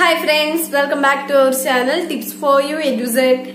hi friends welcome back to our channel tips for you A to Z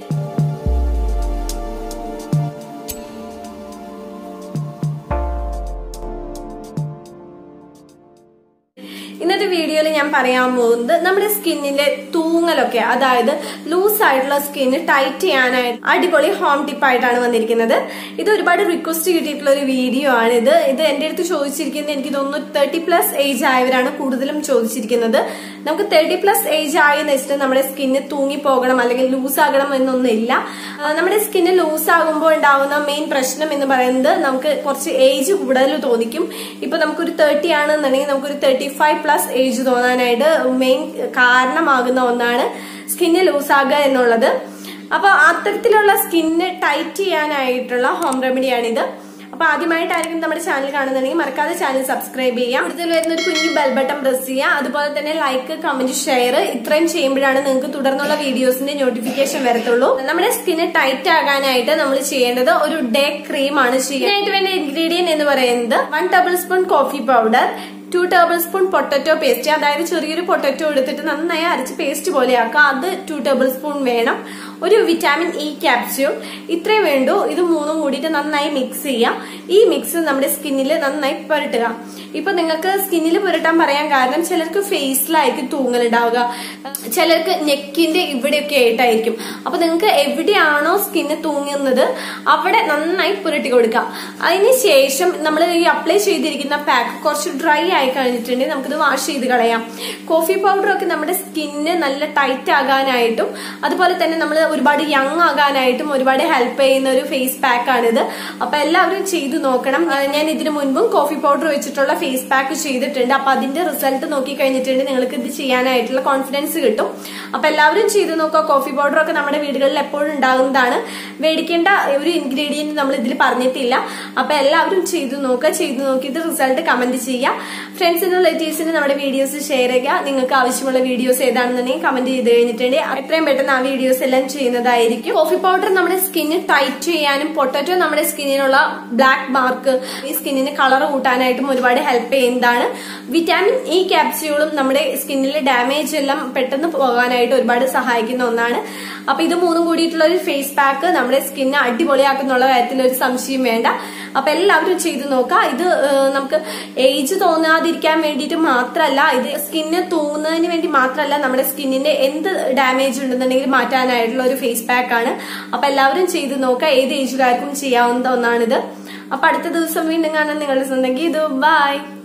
ഇന്നത്തെ വീഡിയോയിൽ ഞാൻ പറയാൻ പോകുന്നത് നമ്മുടെ സ്കിന്നിലെ തൂങ്ങലൊക്കെ അതായത് ലൂസ് ആയിട്ടുള്ള സ്കിന്ന് ടൈറ്റ് ചെയ്യാനായിട്ട് അടിപൊളി ഹോം ടിപ്പ് ആയിട്ടാണ് വന്നിരിക്കുന്നത് ഇത് ഒരുപാട് റിക്വസ്റ്റ് കിട്ടിയിട്ടുള്ള ഒരു വീഡിയോ ആണ് ഇത് ഇത് എന്റെ അടുത്ത് ചോദിച്ചിരിക്കുന്നത് എനിക്ക് തോന്നുന്നു തേർട്ടി പ്ലസ് ഏജ് ആയവരാണ് കൂടുതലും ചോദിച്ചിരിക്കുന്നത് നമുക്ക് തേർട്ടി പ്ലസ് ഏജ് ആയെന്ന് വെച്ചിട്ട് നമ്മുടെ സ്കിന്ന് തൂങ്ങി പോകണം അല്ലെങ്കിൽ ലൂസ് ആകണം എന്നൊന്നുമില്ല ആ, നമ്മുടെ സ്കിന്ന് ലൂസ് ആകുമ്പോൾ ഉണ്ടാവുന്ന മെയിൻ പ്രശ്നം എന്ന് പറയുന്നത് നമുക്ക് കുറച്ച് ഏജ് കൂടുതൽ തോന്നിക്കും ഇപ്പൊ നമുക്കൊരു തേർട്ടി ആണെന്നുണ്ടെങ്കിൽ നമുക്കൊരു തേർട്ടി ഫൈവ് പ്ലസ് ഏജ് തോന്നാനായിട്ട് മെയിൻ കാരണമാകുന്ന ഒന്നാണ് സ്കിന്ന് ലൂസ് ആകുക എന്നുള്ളത് അപ്പൊ അത്തരത്തിലുള്ള സ്കിന്ന് ടൈറ്റ് ചെയ്യാനായിട്ടുള്ള ഹോം റെമഡിയാണിത് അപ്പൊ ആദ്യമായിട്ടായിരിക്കും നമ്മുടെ ചാനൽ കാണുന്നുണ്ടെങ്കിൽ മറക്കാതെ ചാനൽ സബ്സ്ക്രൈബ് ചെയ്യാം അടുത്തിൽ വരുന്ന ഒരു കുഞ്ഞു ബെൽ ബട്ടൺ പ്രസ് ചെയ്യുക അതുപോലെ തന്നെ ലൈക്ക് കമന്റ് ഷെയർ ഇത്രയും ചെയ്യുമ്പോഴാണ് നിങ്ങൾക്ക് തുടർന്നുള്ള വീഡിയോസിന്റെ നോട്ടിഫിക്കേഷൻ വരത്തുള്ളൂ നമ്മുടെ സ്കിന്ന് ടൈറ്റ് ആകാനായിട്ട് നമ്മൾ ചെയ്യേണ്ടത് ഒരു ഡേ ക്രീം ആണ് ചെയ്യാനായിട്ട് വേണ്ട ഇൻഗ്രീഡിയന്റ് എന്ന് പറയുന്നത് one tablespoon coffee powder two tablespoon potato paste അതായത് ചെറിയൊരു പൊട്ടറ്റോ എടുത്തിട്ട് നന്നായി അരച്ച് പേസ്റ്റ് പോലെ ആക്കുക അത് ടു ടേബിൾ സ്പൂൺ വേണം ഒരു വിറ്റാമിൻ ഇ ക്യാപ്സ്യൂൾ ഇത്രയും വേണ്ടു ഇത് മൂന്നും കൂടിയിട്ട് നന്നായി മിക്സ് ചെയ്യാം ഈ മിക്സ് നമ്മുടെ സ്കിന്നിൽ നന്നായി പുരട്ടുക ഇപ്പൊ നിങ്ങൾക്ക് സ്കിന്നിൽ പുരട്ടാൻ പറയാൻ കാരണം ചിലർക്ക് ഫേസിലായിരിക്കും തൂങ്ങലുണ്ടാവുക ചിലർക്ക് നെക്കിന്റെ ഇവിടെയൊക്കെ ആയിട്ടായിരിക്കും അപ്പൊ നിങ്ങൾക്ക് എവിടെയാണോ സ്കിന്ന് തൂങ്ങുന്നത് അവിടെ നന്നായി പുരട്ടി കൊടുക്കുക അതിന് ശേഷം നമ്മൾ ഈ അപ്ലൈ ചെയ്തിരിക്കുന്ന പാക്ക് കുറച്ച് ഡ്രൈ ആയി കഴിഞ്ഞിട്ടുണ്ടെങ്കിൽ നമുക്കിത് വാഷ് ചെയ്ത് കളയാം കോഫി പൗഡർ ഒക്കെ നമ്മുടെ സ്കിന്ന് നല്ല ടൈറ്റ് ആകാനായിട്ടും അതുപോലെ തന്നെ നമ്മൾ ഒരുപാട് യങ് ആകാനായിട്ടും ഒരുപാട് ഹെൽപ്പ് ചെയ്യുന്ന ഒരു ഫേസ് പാക്ക് ആണിത് അപ്പൊ എല്ലാവരും ചെയ്തു നോക്കണം ആ, ഞാൻ ഇതിനു മുൻപും കോഫി പൗഡർ വെച്ചിട്ടുള്ള ഫേസ് പാക്ക് ചെയ്തിട്ടുണ്ട് അപ്പൊ അതിന്റെ റിസൾട്ട് നോക്കി കഴിഞ്ഞിട്ടുണ്ടെങ്കിൽ നിങ്ങൾക്ക് ഇത് ചെയ്യാനായിട്ടുള്ള കോൺഫിഡൻസ് കിട്ടും അപ്പൊ എല്ലാവരും ചെയ്തു നോക്കുക കോഫി പൗഡർ ഒക്കെ നമ്മുടെ വീടുകളിൽ എപ്പോഴും ഉണ്ടാകുന്നതാണ് മേടിക്കേണ്ട ഒരു ഇൻഗ്രീഡിയന്റ് നമ്മൾ ഇതിൽ പറഞ്ഞിട്ടില്ല അപ്പൊ എല്ലാവരും ചെയ്തു നോക്കുക ചെയ്തു നോക്കിയിട്ട് റിസൾട്ട് കമന്റ് ചെയ്യുക ഫ്രണ്ട്സിനും റിലേറ്റീവ്സിനും നമ്മുടെ വീഡിയോസ് ഷെയർ ചെയ്യുക നിങ്ങൾക്ക് ആവശ്യമുള്ള വീഡിയോസ് ഏതാണെന്നുണ്ടെങ്കിൽ കമന്റ് ചെയ്ത് കഴിഞ്ഞിട്ടുണ്ടെങ്കിൽ എത്രയും പെട്ടെന്ന് ആ വീഡിയോസ് എല്ലാം ചെയ്യുന്നതായിരിക്കും കോഫി പൗഡർ നമ്മുടെ സ്കിന്ന് ടൈറ്റ് ചെയ്യാനും പൊട്ടറ്റോ നമ്മുടെ സ്കിന്നിനുള്ള ബ്ലാക്ക് മാർക്ക് ഈ സ്കിന്നിന് കളർ കൂട്ടാനായിട്ടും ഒരുപാട് ഹെൽപ്പ് ചെയ്യുന്നതാണ് വിറ്റാമിൻ ഇ ക്യാപ്സ്യൂളും നമ്മുടെ സ്കിന്നിലെ ഡാമേജ് എല്ലാം പെട്ടെന്ന് പോകാനായിട്ട് ഒരുപാട് സഹായിക്കുന്ന ഒന്നാണ് അപ്പൊ ഇത് മൂന്നും കൂടിയിട്ടുള്ള ഒരു ഫേസ് പാക്ക് നമ്മുടെ സ്കിന്നെ അടിപൊളിയാക്കുന്നുള്ള കാര്യത്തിൽ ഒരു സംശയം വേണ്ട അപ്പൊ എല്ലാവരും ചെയ്തു നോക്കാം ഇത് ഏഹ്, നമുക്ക് ഏജ് തോന്നാതിരിക്കാൻ വേണ്ടിയിട്ട് മാത്രമല്ല ഇത് സ്കിന്ന് തൂങ്ങുന്നതിന് വേണ്ടി മാത്രമല്ല നമ്മുടെ സ്കിന്നിന്റെ എന്ത് ഡാമേജ് ഉണ്ടെന്നുണ്ടെങ്കിൽ മാറ്റാനായിട്ടുള്ള ഒരു ഫേസ് പാക്ക് ആണ് അപ്പൊ എല്ലാവരും ചെയ്തു നോക്കാം ഏത് ഏജുകാർക്കും ചെയ്യാവുന്ന ഒന്നാണിത് അപ്പൊ അടുത്ത ദിവസം വീണ്ടും കാണാൻ നിങ്ങളുടെ സ്വന്തം ഇത് ബൈ